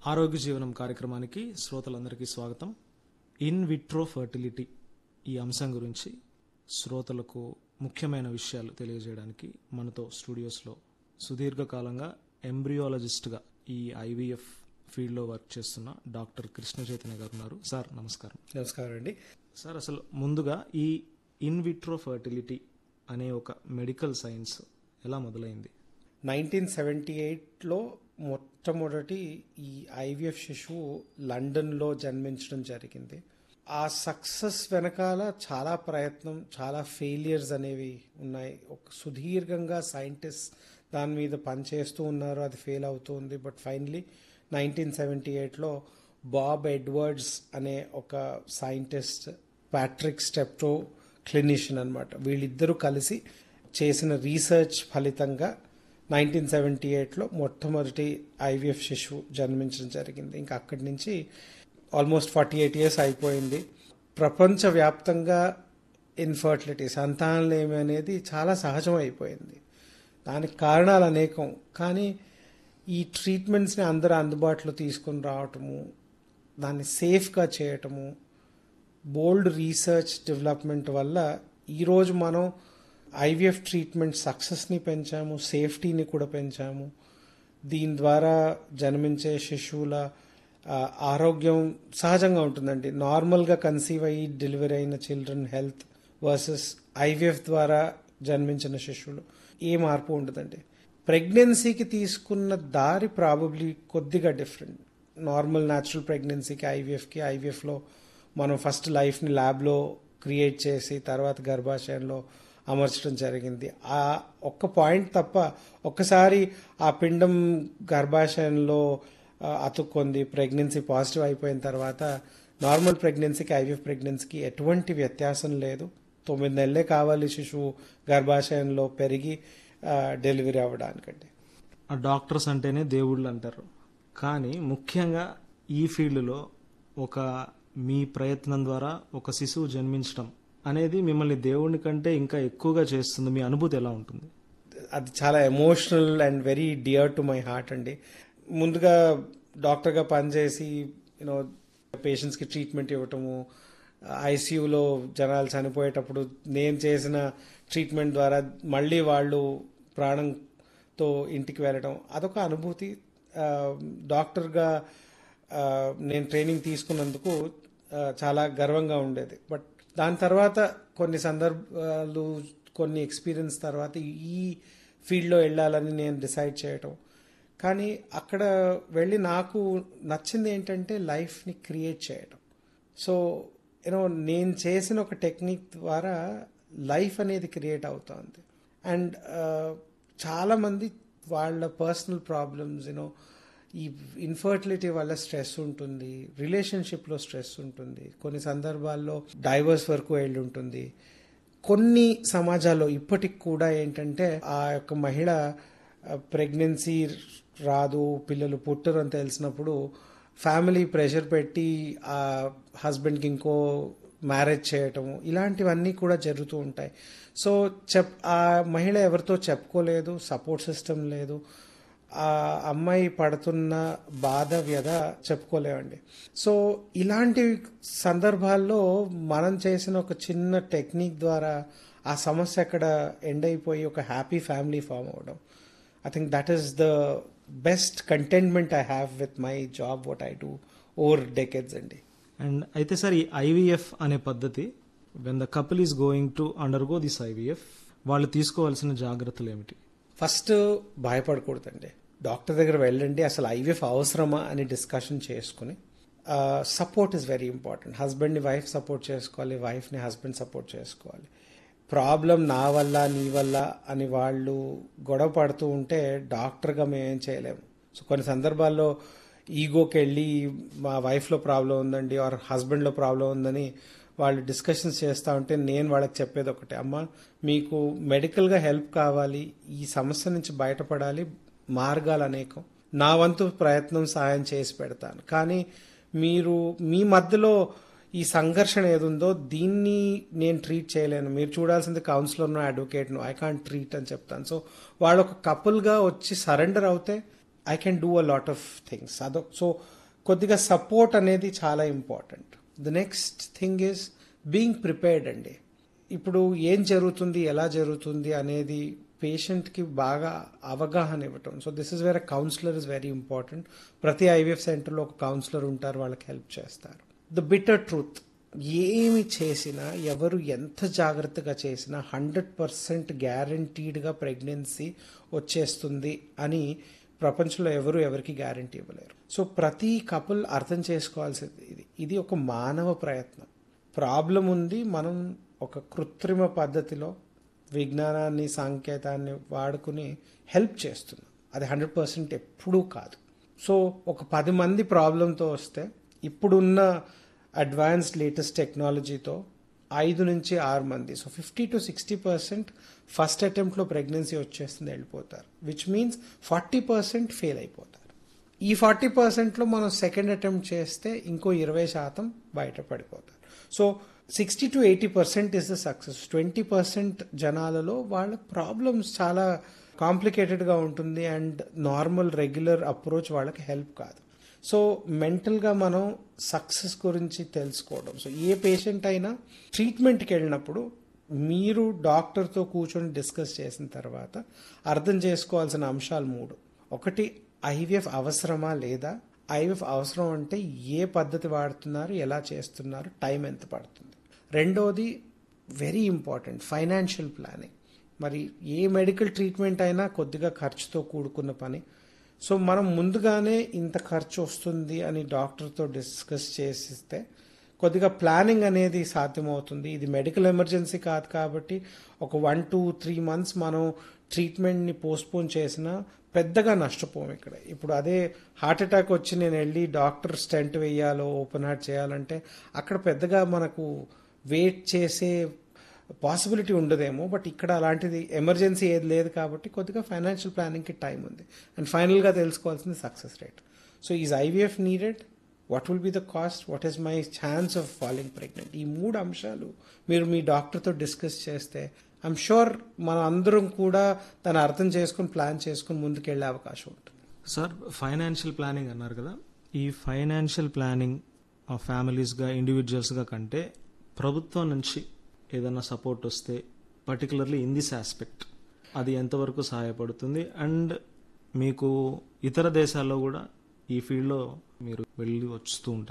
ఆరోగ్య జీవనం కార్యక్రమానికి శ్రోతలందరికీ స్వాగతం ఇన్ విట్రో ఫర్టిలిటీ ఈ అంశం గురించి శ్రోతలకు ముఖ్యమైన విషయాలు తెలియజేయడానికి మనతో స్టూడియోస్లో సుదీర్ఘకాలంగా ఎంబ్రియాలజిస్ట్గా ఈ ఐవీఎఫ్ ఫీల్డ్లో వర్క్ చేస్తున్న డాక్టర్ కృష్ణ చైతన్య గారు ఉన్నారు సార్ నమస్కారం నమస్కారం అండి సార్ అసలు ముందుగా ఈ ఇన్ విట్రో ఫర్టిలిటీ అనే ఒక మెడికల్ సైన్స్ ఎలా మొదలైంది నైన్టీన్ సెవెంటీ ఎయిట్లో మొట్టమొదటి ఈ ఐవిఎఫ్ శిశువు లండన్లో జన్మించడం జరిగింది ఆ సక్సెస్ వెనకాల చాలా ప్రయత్నం చాలా ఫెయిలియర్స్ అనేవి ఉన్నాయి ఒక సుదీర్ఘంగా సైంటిస్ట్ దాని మీద పనిచేస్తూ ఉన్నారు అది ఫెయిల్ అవుతుంది బట్ ఫైనలీ నైన్టీన్ సెవెంటీ ఎయిట్లో బాబ్ ఎడ్వర్డ్స్ అనే ఒక సైంటిస్ట్ ప్యాట్రిక్ స్టెప్టో క్లినిషియన్ అనమాట వీళ్ళిద్దరూ కలిసి చేసిన రీసెర్చ్ ఫలితంగా నైన్టీన్ సెవెంటీ ఎయిట్లో మొట్టమొదటి ఐవిఎఫ్ శిశువు జన్మించడం జరిగింది ఇంకా అక్కడి నుంచి ఆల్మోస్ట్ ఫార్టీ ఎయిట్ ఇయర్స్ అయిపోయింది ప్రపంచవ్యాప్తంగా ఇన్ఫర్టిలిటీ సంతానలేమి అనేది చాలా సహజం అయిపోయింది దానికి కారణాలు అనేకం కానీ ఈ ట్రీట్మెంట్స్ని అందరూ అందుబాటులో తీసుకొని రావటము దాన్ని సేఫ్గా చేయటము బోల్డ్ రీసెర్చ్ డెవలప్మెంట్ వల్ల ఈరోజు మనం ఐవీఎఫ్ ట్రీట్మెంట్ సక్సెస్ని పెంచాము సేఫ్టీని కూడా పెంచాము దీని ద్వారా జన్మించే శిశువుల ఆ, ఆరోగ్యం సహజంగా ఉంటుందండి నార్మల్గా కన్సీవ్ అయ్యి డెలివరీ అయిన చిల్డ్రన్ హెల్త్ వర్సెస్ ఐవీఎఫ్ ద్వారా జన్మించిన శిశువులు ఏ మార్పు ఉండదండి ప్రెగ్నెన్సీకి తీసుకున్న దారి ప్రాబబ్లీ కొద్దిగా డిఫరెంట్ నార్మల్ న్యాచురల్ ప్రెగ్నెన్సీకి ఐవీఎఫ్కి ఐవీఎఫ్లో మనం ఫస్ట్ లైఫ్ని ల్యాబ్లో క్రియేట్ చేసి తర్వాత గర్భాశయంలో అమర్చడం జరిగింది ఆ ఒక్క పాయింట్ తప్ప ఒక్కసారి ఆ పిండం గర్భాశయంలో ఆ, అతుక్కుంది ప్రెగ్నెన్సీ పాజిటివ్ అయిపోయిన తర్వాత నార్మల్ ప్రెగ్నెన్సీకి ఐవీఎఫ్ ప్రెగ్నెన్సీకి ఎటువంటి వ్యత్యాసం లేదు తొమ్మిది నెలలే కావాలి శిశువు గర్భాశయంలో పెరిగి ఆ, డెలివరీ అవ్వడానికండి ఆ డాక్టర్స్ అంటేనే దేవుళ్ళు అంటారు కానీ ముఖ్యంగా ఈ ఫీల్డ్లో ఒక మీ ప్రయత్నం ద్వారా ఒక శిశువు జన్మించడం అనేది మిమ్మల్ని దేవుని కంటే ఇంకా ఎక్కువగా చేస్తుంది మీ అనుభూతి ఎలా ఉంటుంది అది చాలా emotional and very dear to my heart అండి ముందుగా డాక్టర్గా పనిచేసి యూనో పేషెంట్స్కి ట్రీట్మెంట్ ఇవ్వటము ఐసీయూలో జనాలు చనిపోయేటప్పుడు నేను చేసిన ట్రీట్మెంట్ ద్వారా మళ్ళీ వాళ్ళు ప్రాణంతో ఇంటికి వెళ్ళడం అదొక అనుభూతి ఆ, డాక్టర్గా ఆ, నేను ట్రైనింగ్ తీసుకున్నందుకు ఆ, చాలా గర్వంగా ఉండేది బట్ దాని తర్వాత కొన్ని సందర్భాలు కొన్ని ఎక్స్పీరియన్స్ తర్వాత ఈ ఫీల్డ్లో వెళ్ళాలని నేను డిసైడ్ చేయటం కానీ అక్కడ వెళ్ళి నాకు నచ్చింది ఏంటంటే లైఫ్ని క్రియేట్ చేయటం సో యూనో నేను చేసిన ఒక టెక్నిక్ ద్వారా లైఫ్ అనేది క్రియేట్ అవుతుంది అండ్ చాలామంది వాళ్ళ పర్సనల్ ప్రాబ్లమ్స్ యూనో ఈ ఇన్ఫర్టిలిటీ వల్ల స్ట్రెస్ ఉంటుంది రిలేషన్షిప్లో స్ట్రెస్ ఉంటుంది కొన్ని సందర్భాల్లో డైవర్స్ వరకు వెళ్ళి ఉంటుంది కొన్ని సమాజాల్లో ఇప్పటికి కూడా ఏంటంటే ఆ యొక్క మహిళ ప్రెగ్నెన్సీ రాదు పిల్లలు పుట్టరు అని తెలిసినప్పుడు ఫ్యామిలీ ప్రెషర్ పెట్టి ఆ హస్బెండ్కి ఇంకో మ్యారేజ్ చేయటము ఇలాంటివన్నీ కూడా జరుగుతూ ఉంటాయి సో చెప్ ఆ మహిళ ఎవరితో చెప్పుకోలేదు సపోర్ట్ సిస్టమ్ లేదు ఆ అమ్మాయి పడుతున్న బాధ వ్యధ చెప్పుకోలేమండి సో ఇలాంటి సందర్భాల్లో మనం చేసిన ఒక చిన్న టెక్నిక్ ద్వారా ఆ సమస్య అక్కడ ఎండ్ అయిపోయి ఒక హ్యాపీ ఫ్యామిలీ ఫామ్ అవ్వడం I think that is the best contentment I have with my job what I do over decades అండి అండ్ అయితే సార్ ఈ ఐవీఎఫ్ అనే పద్ధతి when the couple is going to undergo this IVF వాళ్ళు తీసుకోవాల్సిన జాగ్రత్తలు ఏమిటి ఫస్ట్ భయపడకూడదండి డాక్టర్ దగ్గర వెళ్ళండి అసలు ఐవీఎఫ్ అవసరమా అని డిస్కషన్ చేసుకుని సపోర్ట్ ఇస్ వెరీ ఇంపార్టెంట్ హస్బెండ్ని వైఫ్ సపోర్ట్ చేసుకోవాలి వైఫ్ని హస్బెండ్ సపోర్ట్ చేసుకోవాలి ప్రాబ్లం నా వల్ల నీ వల్ల అని వాళ్ళు గొడవ పడుతూ ఉంటే డాక్టర్గా మేమేం చేయలేము సో కొన్ని సందర్భాల్లో ఈగోకి వెళ్ళి మా వైఫ్లో ప్రాబ్లం ఉందండి ఆర్ హస్బెండ్లో ప్రాబ్లం ఉందని వాళ్ళు డిస్కషన్స్ చేస్తూ ఉంటే నేను వాళ్ళకి చెప్పేది ఒకటే అమ్మ మీకు మెడికల్గా హెల్ప్ కావాలి ఈ సమస్య నుంచి బయటపడాలి మార్గాలు అనేకం నా వంతు ప్రయత్నం సాయం చేసి పెడతాను కానీ మీరు మీ మధ్యలో ఈ సంఘర్షణ ఏదుందో దీన్ని నేను ట్రీట్ చేయలేను మీరు చూడాల్సింది కౌన్సిలర్ను అడ్వకేట్ను ఐ కాంట్ ట్రీట్ అని చెప్తాను సో వాళ్ళు ఒక కపుల్గా వచ్చి సరెండర్ అవుతే I can do a lot of things అదో సో కొద్దిగా సపోర్ట్ అనేది చాలా important the next thing is being prepared అండి ఇప్పుడు ఏం జరుగుతుంది ఎలా జరుగుతుంది అనేది పేషెంట్కి బాగా అవగాహన ఇవ్వటం so this is where counsellor is very important ప్రతి ఐవీఎఫ్ సెంటర్లో ఒక కౌన్సిలర్ ఉంటారు వాళ్ళకి హెల్ప్ చేస్తారు ద బిటర్ ట్రూత్ ఏమి చేసినా ఎవరు ఎంత జాగ్రత్తగా చేసినా హండ్రెడ్ పర్సెంట్ గ్యారంటీడ్గా ప్రెగ్నెన్సీ వచ్చేస్తుంది అని ప్రపంచంలో ఎవరు ఎవరికి గ్యారంటీ ఇవ్వలేరు సో ప్రతి కపుల్ అర్థం చేసుకోవాల్సింది ఇది ఇది ఒక మానవ ప్రయత్నం ప్రాబ్లం ఉంది మనం ఒక కృత్రిమ పద్ధతిలో విజ్ఞానాన్ని సాంకేతాన్ని వాడుకుని హెల్ప్ చేస్తున్నాం అది హండ్రెడ్ పర్సెంట్ ఎప్పుడూ కాదు సో ఒక పది మంది ప్రాబ్లంతో వస్తే ఇప్పుడున్న అడ్వాన్స్డ్ లేటెస్ట్ టెక్నాలజీతో ఐదు నుంచి ఆరు మంది so fifty to sixty percent first అటెంప్ట్లో ప్రెగ్నెన్సీ వచ్చేస్తుంది వెళ్ళిపోతారు which means forty percent fail అయిపోతారు ఈ ఫార్టీ పర్సెంట్లో మనం సెకండ్ అటెంప్ట్ చేస్తే ఇంకో ఇరవై శాతం బయటపడిపోతారు so sixty to eighty percent is the success twenty percent జనాలలో వాళ్ళ ప్రాబ్లమ్స్ చాలా కాంప్లికేటెడ్గా ఉంటుంది అండ్ నార్మల్ రెగ్యులర్ అప్రోచ్ వాళ్ళకి హెల్ప్ కాదు సో మెంటల్గా మనం సక్సెస్ గురించి తెలుసుకోవడం సో ఏ పేషెంట్ అయినా ట్రీట్మెంట్కి వెళ్ళినప్పుడు మీరు డాక్టర్తో కూర్చొని డిస్కస్ చేసిన తర్వాత అర్థం చేసుకోవాల్సిన అంశాలు మూడు ఒకటి ఐవీఎఫ్ అవసరమా లేదా ఐవీఎఫ్ అవసరం అంటే ఏ పద్ధతి వాడుతున్నారు ఎలా చేస్తున్నారు టైం ఎంత పడుతుంది రెండోది వెరీ ఇంపార్టెంట్ ఫైనాన్షియల్ ప్లానింగ్ మరి ఏ మెడికల్ ట్రీట్మెంట్ అయినా కొద్దిగా ఖర్చుతో కూడుకున్న పని సో మనం ముందుగానే ఇంత ఖర్చు వస్తుంది అని డాక్టర్తో డిస్కస్ చేసిస్తే కొద్దిగా ప్లానింగ్ అనేది సాధ్యమవుతుంది ఇది మెడికల్ ఎమర్జెన్సీ కాదు కాబట్టి ఒక వన్ టూ త్రీ మంత్స్ మనం ట్రీట్మెంట్ని పోస్ట్పోన్ చేసినా పెద్దగా నష్టపోం ఇక్కడ ఇప్పుడు అదే హార్ట్ అటాక్ వచ్చి నేను వెళ్ళి డాక్టర్ స్టెంట్ వేయాలో ఓపెన్ హార్ట్ చేయాలంటే అక్కడ పెద్దగా మనకు వెయిట్ చేసే పాసిబిలిటీ ఉండదేమో బట్ ఇక్కడ అలాంటిది ఎమర్జెన్సీ ఏది లేదు కాబట్టి కొద్దిగా ఫైనాన్షియల్ ప్లానింగ్కి టైం ఉంది అండ్ ఫైనల్గా తెలుసుకోవాల్సింది success rate so is IVF needed what will be the cost what is my chance of falling pregnant ఈ మూడు అంశాలు మీరు మీ డాక్టర్తో డిస్కస్ చేస్తే ఐఎమ్ షూర్ మన అందరం కూడా దాన్ని అర్థం చేసుకుని ప్లాన్ చేసుకుని ముందుకెళ్లే అవకాశం ఉంటుంది సార్ ఫైనాన్షియల్ ప్లానింగ్ అన్నారు కదా ఈ ఫైనాన్షియల్ ప్లానింగ్ ఫ్యామిలీస్గా ఇండివిజువల్స్గా కంటే ప్రభుత్వం నుంచి ఏదైనా సపోర్ట్ వస్తే పర్టికులర్లీ ఇన్ దిస్ ఆస్పెక్ట్ అది ఎంతవరకు సహాయపడుతుంది అండ్ మీకు ఇతర దేశాల్లో కూడా ఈ ఫీల్డ్లో మీరు వెళ్ళి వస్తూ ఉంటారు